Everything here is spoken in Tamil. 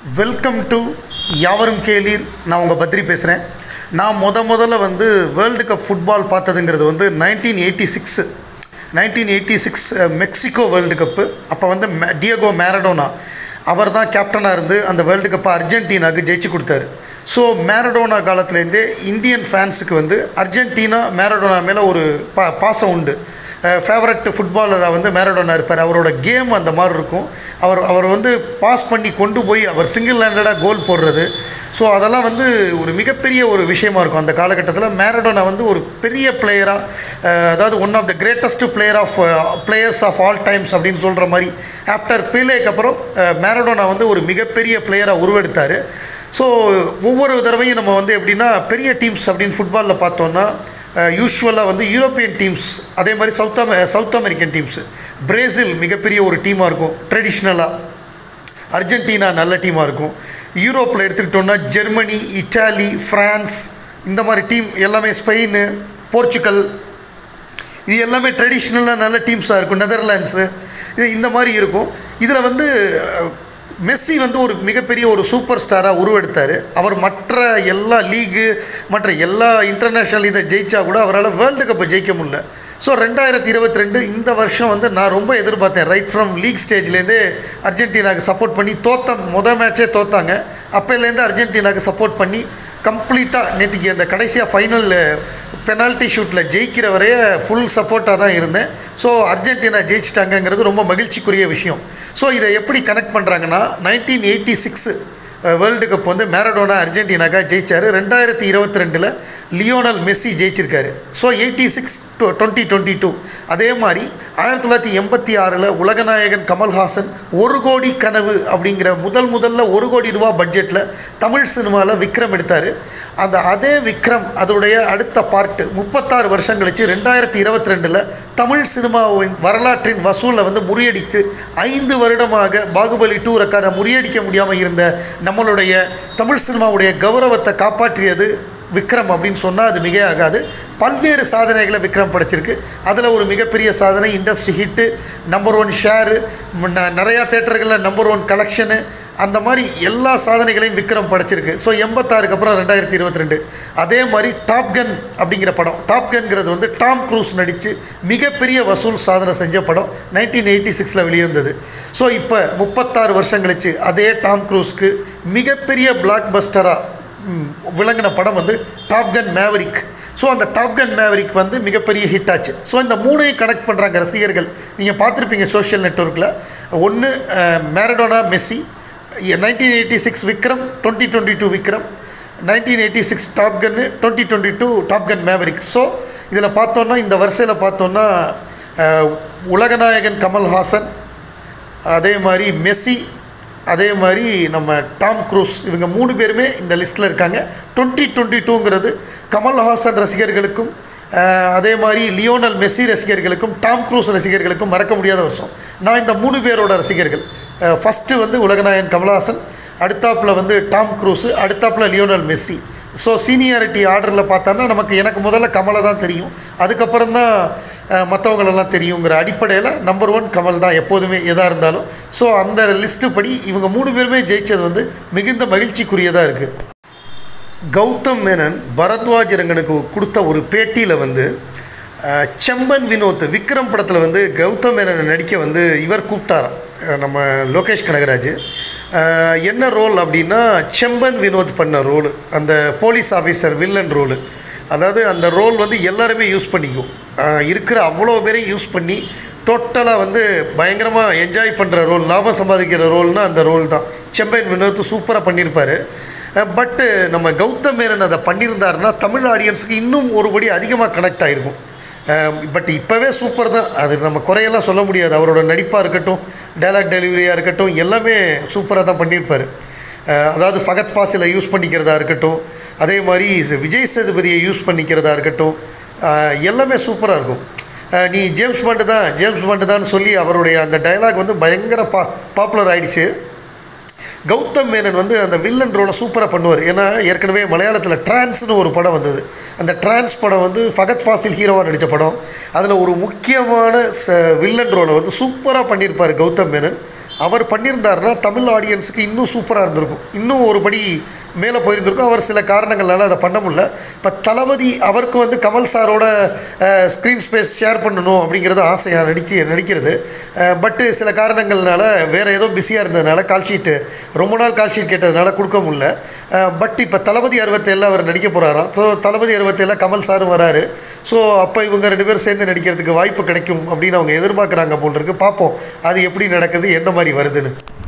வெல்கம் டு யாவரும் கேளீர் நான் உங்கள் பத்ரி பேசுகிறேன் நான் முத முதல்ல வந்து வேர்ல்டு கப் ஃபுட்பால் பார்த்ததுங்கிறது வந்து nineteen eighty six nineteen eighty six Mexico world cup அப்போ வந்து மே- டியகோ மேரடோனா அவர் தான் கேப்டனாக இருந்து அந்த வேர்ல்டு கப்பை அர்ஜென்டினாவுக்கு ஜெயிச்சு கொடுத்தாரு ஸோ மேரடோனா காலத்துலேருந்தே இந்தியன் ஃபேன்ஸுக்கு வந்து அர்ஜென்டினா மேரடோனா மேலே ஒரு பா பாசம் உண்டு ஃபேவரட் ஃபுட்பாலராக வந்து மேரடோனா இருப்பார் அவரோட கேம் அந்த மாதிரி இருக்கும் அவர் அவர் வந்து பாஸ் பண்ணி கொண்டு போய் அவர் சிங்கிள் ஹேண்டடாக கோல் போடுறது ஸோ அதெல்லாம் வந்து ஒரு மிகப்பெரிய ஒரு விஷயமா இருக்கும் அந்த காலகட்டத்தில் மேரடோனா வந்து ஒரு பெரிய பிளேயராக அதாவது one of the greatest player of players of all times அப்படின்னு சொல்கிற மாதிரி ஆஃப்டர் பீலேக்கு அப்புறம் அஹ், மேரடோனா வந்து ஒரு மிகப்பெரிய பிளேயராக உருவெடுத்தார் ஸோ ஒவ்வொரு தடவையும் நம்ம வந்து எப்படின்னா பெரிய டீம்ஸ் அப்படின்னு ஃபுட்பாலில் பார்த்தோன்னா யூஸ்வலாக வந்து யூரோப்பியன் டீம்ஸ் அதே மாதிரி சவுத் அமெ சவுத் அமெரிக்கன் டீம்ஸு பிரேசில் மிகப்பெரிய ஒரு டீமாக இருக்கும் ட்ரெடிஷ்னலாக அர்ஜென்டினா நல்ல டீமாக இருக்கும் யூரோப்பில் எடுத்துக்கிட்டோம்னா ஜெர்மனி இட்டாலி ஃப்ரான்ஸ் இந்த மாதிரி டீம் எல்லாமே ஸ்பெயின் போர்ச்சுகல் இது எல்லாமே ட்ரெடிஷ்னலாக நல்ல டீம்ஸாக இருக்கும் நெதர்லாண்ட்ஸு இது இந்த மாதிரி இருக்கும் இதில் வந்து அஹ், மெஸ்ஸி வந்து ஒரு மிகப்பெரிய ஒரு சூப்பர் ஸ்டாராக உருவெடுத்தார் அவர் மற்ற எல்லா லீகு மற்ற எல்லா இன்டர்நேஷ்னல் இதை ஜெயிச்சா கூட அவரால் வேர்ல்டு கப்பை ஜெயிக்க முடியல ஸோ ரெண்டாயிரத்தி இருபத்தி ரெண்டு இந்த வருஷம் வந்து நான் ரொம்ப எதிர்பார்த்தேன் ரைட் ஃப்ரம் லீக் ஸ்டேஜ்லேருந்தே அர்ஜென்டினாவுக்கு சப்போர்ட் பண்ணி தோத்த மொதல் மேட்சே தோத்தாங்க அப்போலேருந்து அர்ஜென்டினாவுக்கு சப்போர்ட் பண்ணி கம்ப்ளீட்டாக நேற்றுக்கு அந்த கடைசியாக ஃபைனல் பெனால்ட்டி ஷூட்டில் ஜெயிக்கிற வரைய ஃபுல் சப்போர்ட்டாக தான் இருந்தேன் ஸோ அர்ஜென்டினா ஜெயிச்சிட்டாங்கங்கிறது ரொம்ப மகிழ்ச்சிக்குரிய விஷயம் ஸோ இதை எப்படி கனெக்ட் பண்ணுறாங்கன்னா nineteen eighty six world cup வந்து மேரடோனா அர்ஜென்டினாக்காக ஜெயிச்சார் ரெண்டாயிரத்தி இருபத்தி ரெண்டில் லியோனல் மெஸ்ஸி ஜெயிச்சிருக்காரு so eighty six to twenty twenty two அதே மாதிரி ஆயிரத்தி தொள்ளாயிரத்தி எண்பத்தி ஆறில் உலகநாயகன் கமல்ஹாசன் ஒரு கோடி கனவு அப்படிங்கிற முதல் முதல்ல ஒரு கோடி ரூபா பட்ஜெட்டில் தமிழ் சினிமாவில் விக்ரம் எடுத்தார் அந்த அதே விக்ரம் அதோடைய அடுத்த பார்ட்டு முப்பத்தாறு வருஷம் கழிச்சு ரெண்டாயிரத்தி இருபத்தி ரெண்டில் தமிழ் சினிமாவின் வரலாற்றின் வசூலை வந்து முறியடித்து ஐந்து வருடமாக பாகுபலி டூ ரெக்கார்டை முறியடிக்க முடியாமல் இருந்த நம்மளுடைய தமிழ் சினிமாவுடைய கௌரவத்தை காப்பாற்றியது விக்ரம் அப்படின்னு சொன்னால் அது மிக ஆகாது பல்வேறு சாதனைகளை விக்ரம் படைச்சிருக்கு அதில் ஒரு மிகப்பெரிய சாதனை industry hit number one share நிறையா தேட்டர்களில் நம்பர் ஒன் கலெக்ஷனு அந்த மாதிரி எல்லா சாதனைகளையும் விக்ரம் படைச்சிருக்கு ஸோ எண்பத்தாறுக்கு அப்புறம் ரெண்டாயிரத்தி இருபத்தி ரெண்டு அதே மாதிரி டாப் கன் அப்படிங்கிற படம் டாப் கன்கிறது வந்து டாம் க்ரூஸ் நடித்து மிகப்பெரிய வசூல் சாதனை செஞ்ச படம் நைன்டீன் எயிட்டி சிக்ஸில் வெளிவந்தது ஸோ இப்போ முப்பத்தாறு வருஷம் கழிச்சு அதே டாம் க்ரூஸ்க்கு மிகப்பெரிய பிளாக் பஸ்டராக விளங்கின படம் வந்து டாப் கன் மேவரிக் ஸோ அந்த டாப் கன் மேவரிக் வந்து மிகப்பெரிய ஹிட் ஆச்சு ஸோ இந்த மூணையும் கனெக்ட் பண்ணுறாங்க ரசிகர்கள் நீங்கள் பார்த்துருப்பீங்க சோஷியல் நெட்ஒர்க்கில் ஒன்று Maradona Messi nineteen eighty six Vikram twenty twenty two Vikram nineteen eighty six Top Gun twenty twenty two Top Gun Maverick so இதில் பார்த்தோன்னா இந்த வரிசையில் பார்த்தோன்னா அஹ், உலகநாயகன் கமல்ஹாசன் அதே மாதிரி மெஸ்ஸி அதே மாதிரி நம்ம டாம் க்ரூஸ் இவங்க மூணு பேருமே இந்த லிஸ்ட்டில் இருக்காங்க டுவெண்ட்டி டுவெண்ட்டி டூங்கிறது கமல்ஹாசன் ரசிகர்களுக்கும் அஹ், அதே மாதிரி லியோனல் மெஸ்ஸி ரசிகர்களுக்கும் டாம் க்ரூஸ் ரசிகர்களுக்கும் மறக்க முடியாத வருஷம் நான் இந்த மூணு பேரோட ரசிகர்கள் ஃபஸ்ட்டு வந்து உலகநாயகன் கமல்ஹாசன் அடுத்தாப்பில் வந்து டாம் க்ரூஸு அடுத்தாப்பில் லியோனல் மெஸ்ஸி ஸோ சீனியாரிட்டி ஆர்டரில் பார்த்தோன்னா நமக்கு எனக்கு முதல்ல கமலை தான் தெரியும் அதுக்கப்புறம் தான் மற்றவங்களெல்லாம் தெரியுங்கிற அடிப்படையில் நம்பர் ஒன் கமல் தான் எப்போதுமே எதாக இருந்தாலும் ஸோ அந்த லிஸ்ட்டு படி இவங்க மூணு பேருமே ஜெயிச்சது வந்து மிகுந்த மகிழ்ச்சிக்குரியதாக இருக்குது கௌதம் மேனன் பரத்வாஜ் ரங்கனுக்கு கொடுத்த ஒரு பேட்டியில் வந்து அஹ், செம்பன் வினோத் விக்ரம் படத்தில் வந்து கௌதம் மேனனை நடிக்க வந்து இவர் கூப்பிட்டாராம் அஹ், நம்ம லோகேஷ் கனகராஜ் அஹ், என்ன ரோல் அப்படின்னா செம்பன் வினோத் பண்ண ரோலு அந்த போலீஸ் ஆஃபீஸர் வில்லன் ரோலு அதாவது அந்த ரோல் வந்து எல்லாருமே யூஸ் பண்ணிக்கும் அஹ், இருக்கிற அவ்வளோ பேரையும் யூஸ் பண்ணி டோட்டலாக வந்து பயங்கரமாக என்ஜாய் பண்ணுற ரோல் லாபம் சம்பாதிக்கிற ரோல்னால் அந்த ரோல் தான் செம்பன் வினோத் சூப்பராக பண்ணியிருப்பார் பட்டு நம்ம கௌதம் மேனன் அதை பண்ணியிருந்தாருன்னா தமிழ் ஆடியன்ஸுக்கு இன்னும் ஒருபடி அதிகமாக கனெக்ட் ஆகிருக்கும் பட் இப்போவே சூப்பர் தான் அது நம்ம குறையெல்லாம் சொல்ல முடியாது அவரோட நடிப்பாக இருக்கட்டும் டைலாக் டெலிவரியாக இருக்கட்டும் எல்லாமே சூப்பராக தான் பண்ணியிருப்பார் அஹ் அதாவது ஃபகத் ஃபாசிலை யூஸ் பண்ணிக்கிறதா இருக்கட்டும் அதே மாதிரி விஜய் சேதுபதியை யூஸ் பண்ணிக்கிறதா இருக்கட்டும் அஹ் எல்லாமே சூப்பராக இருக்கும் அஹ் நீ ஜேம்ஸ் பாண்டு தான் ஜேம்ஸ் பாண்டு தான் சொல்லி அவருடைய அந்த டயலாக் வந்து பயங்கர பா பாப்புலர் ஆயிடுச்சு கௌதம் மேனன் வந்து அந்த வில்லன் ரோலை சூப்பராக பண்ணுவார் ஏன்னா ஏற்கனவே மலையாளத்தில் ட்ரான்ஸ்னு ஒரு படம் வந்தது அந்த ட்ரான்ஸ் படம் வந்து ஃபகத் ஃபாசில் ஹீரோவாக நடித்த படம் அதில் ஒரு முக்கியமான ச வில்லன் ரோலை வந்து சூப்பராக பண்ணியிருப்பார் கௌதம் மேனன் அவர் பண்ணியிருந்தாருன்னா தமிழ் ஆடியன்ஸுக்கு இன்னும் சூப்பராக இருந்திருக்கும் இன்னும் ஒரு படி மேலே போயிருந்திருக்கும் அவர் சில காரணங்களால் அதை பண்ண முடியல இப்போ தளபதி அவருக்கு வந்து கமல் சாரோட ஸ்க்ரீன் ஸ்பேஸ் ஷேர் பண்ணணும் அப்படிங்கிறது ஆசையாக நடிக்க நடிக்கிறது பட்டு சில காரணங்கள்னால வேறு ஏதோ பிஸியாக இருந்ததுனால கால் ஷீட்டு ரொம்ப நாள் கால் ஷீட் கேட்டதுனால கொடுக்க முடியல பட் இப்போ தளபதி அறுபத்தேழில் அவர் நடிக்க போகிறாராம் ஸோ தளபதி அறுபத்தேழில் கமல் சாரும் வராரு ஸோ அப்போ இவங்க ரெண்டு பேரும் சேர்ந்து நடிக்கிறதுக்கு வாய்ப்பு கிடைக்கும் அப்படின்னு அவங்க எதிர்பார்க்குறாங்க போல் இருக்கு பார்ப்போம் அது எப்படி நடக்குது எந்த மாதிரி வருதுன்னு